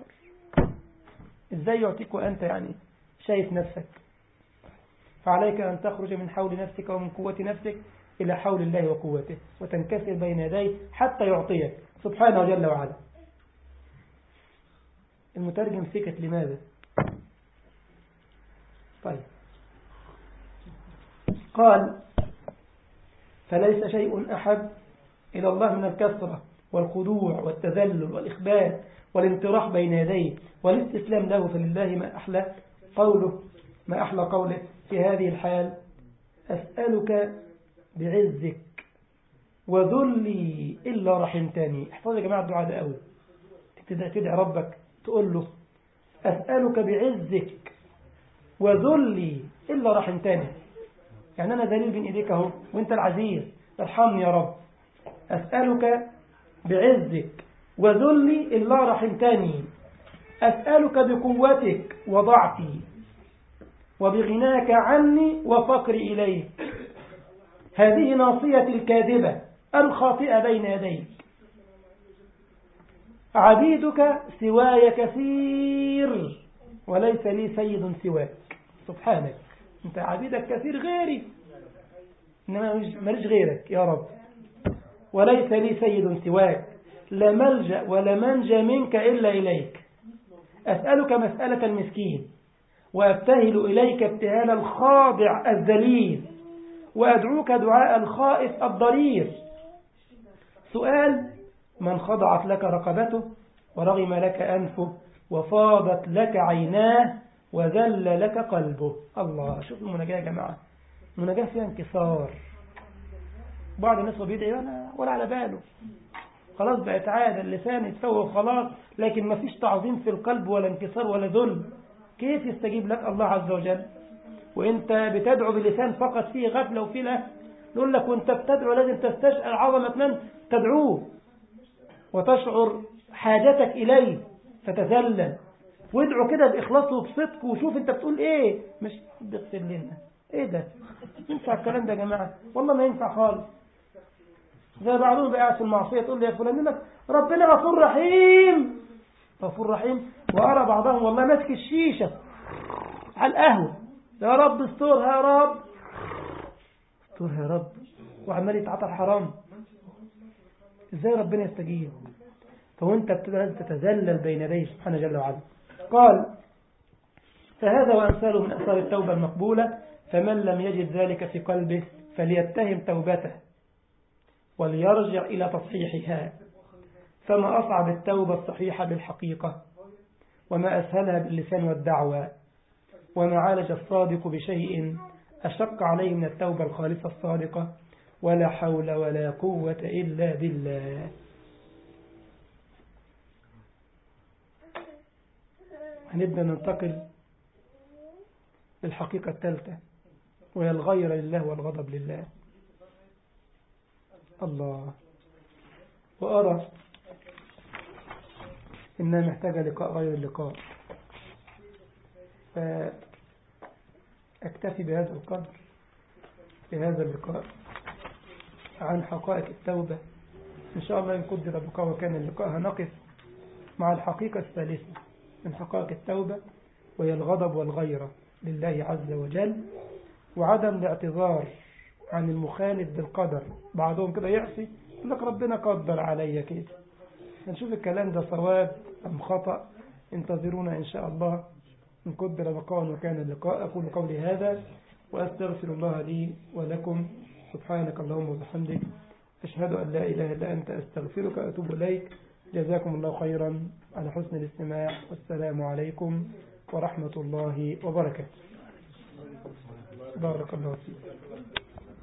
Speaker 1: إزاي يعطيك وأنت يعني شايف نفسك فعليك أن تخرج من حول نفسك ومن قوة نفسك إلى حول الله وقوته وتنكسر بين يديه حتى يعطيك سبحانه جل وعلا المترجم سكت لماذا طيب قال فليس شيء أحب إلى الله من الكثرة والخضوع والتذلل والإخبات والانطراح بين يديه والاستسلام له فلله ما أحلى قوله ما أحلى قوله في هذه الحال أسألك بعزك وذلي إلا رحمتني احفظ يا جماعة الدعاء ده قوي تدعي ربك تقول له أسألك بعزك وذلي إلا رحمتني يعني أنا ذليل بين إيديك أهو وأنت العزيز ارحمني يا رب أسألك بعزك وذلي إلا رحمتني أسألك بقوتك وضعفي وبغناك عني وفقري إليك هذه ناصية الكاذبة الخاطئة بين يديك عبيدك سواي كثير وليس لي سيد سواك سبحانك انت عبيدك كثير غيري انما ماليش غيرك يا رب وليس لي سيد سواك لا ملجأ ولا منجى منك إلا إليك أسألك مسألة المسكين وأبتهل إليك ابتهال الخاضع الذليل وأدعوك دعاء الخائف الضرير سؤال من خضعت لك رقبته ورغم لك أنفه وفاضت لك عيناه وذل لك قلبه الله شوف المناجاة يا جماعة المناجاة فيها انكسار بعض الناس بيدعي ولا, ولا على باله خلاص بقت عادة اللسان يتفوه خلاص لكن ما فيش تعظيم في القلب ولا انكسار ولا ذل كيف يستجيب لك الله عز وجل وانت بتدعو بلسان فقط فيه غفلة وفيه له يقول لك وانت بتدعو لازم تستشعر عظمة من تدعوه وتشعر حاجتك إليه فتذلل وادعو كده بإخلاص وبصدق وشوف انت بتقول ايه مش اغفر لنا ايه ده ينفع الكلام ده يا جماعة والله ما ينفع خالص زي بعضهم بقى في المعصية تقول لي يا فلان لك ربنا غفور رحيم غفور رحيم وأرى بعضهم والله ماسك الشيشة على القهوة يا رب استرها يا رب استرها يا رب وعمال يتعاطى حرام ازاي ربنا يستجيب فوانت لازم تتذلل بين يديه سبحانه جل وعلا قال فهذا وأمثاله من أثار التوبة المقبولة فمن لم يجد ذلك في قلبه فليتهم توبته وليرجع إلى تصحيحها فما أصعب التوبة الصحيحة بالحقيقة وما أسهلها باللسان والدعوة وما عالج الصادق بشيء أشق عليه من التوبة الخالصة الصادقة ولا حول ولا قوة إلا بالله هنبدأ ننتقل للحقيقة الثالثة وهي الغير لله والغضب لله الله وأرى إنها محتاجة لقاء غير اللقاء فأكتفي بهذا القدر في هذا اللقاء عن حقائق التوبة إن شاء الله إن قدر بقاء وكان اللقاء هنقف مع الحقيقة الثالثة من حقائق التوبة وهي الغضب والغيرة لله عز وجل وعدم الاعتذار عن المخالف بالقدر بعضهم كده يعصي يقول لك ربنا قدر عليا كده هنشوف الكلام ده صواب أم خطأ انتظرونا إن شاء الله إن قدر بقاء وكان اللقاء أقول قولي هذا وأستغفر الله لي ولكم سبحانك اللهم وبحمدك أشهد أن لا إله إلا أنت أستغفرك وأتوب إليك جزاكم الله خيرا على حسن الاستماع والسلام عليكم ورحمة الله وبركاته بارك الله فيك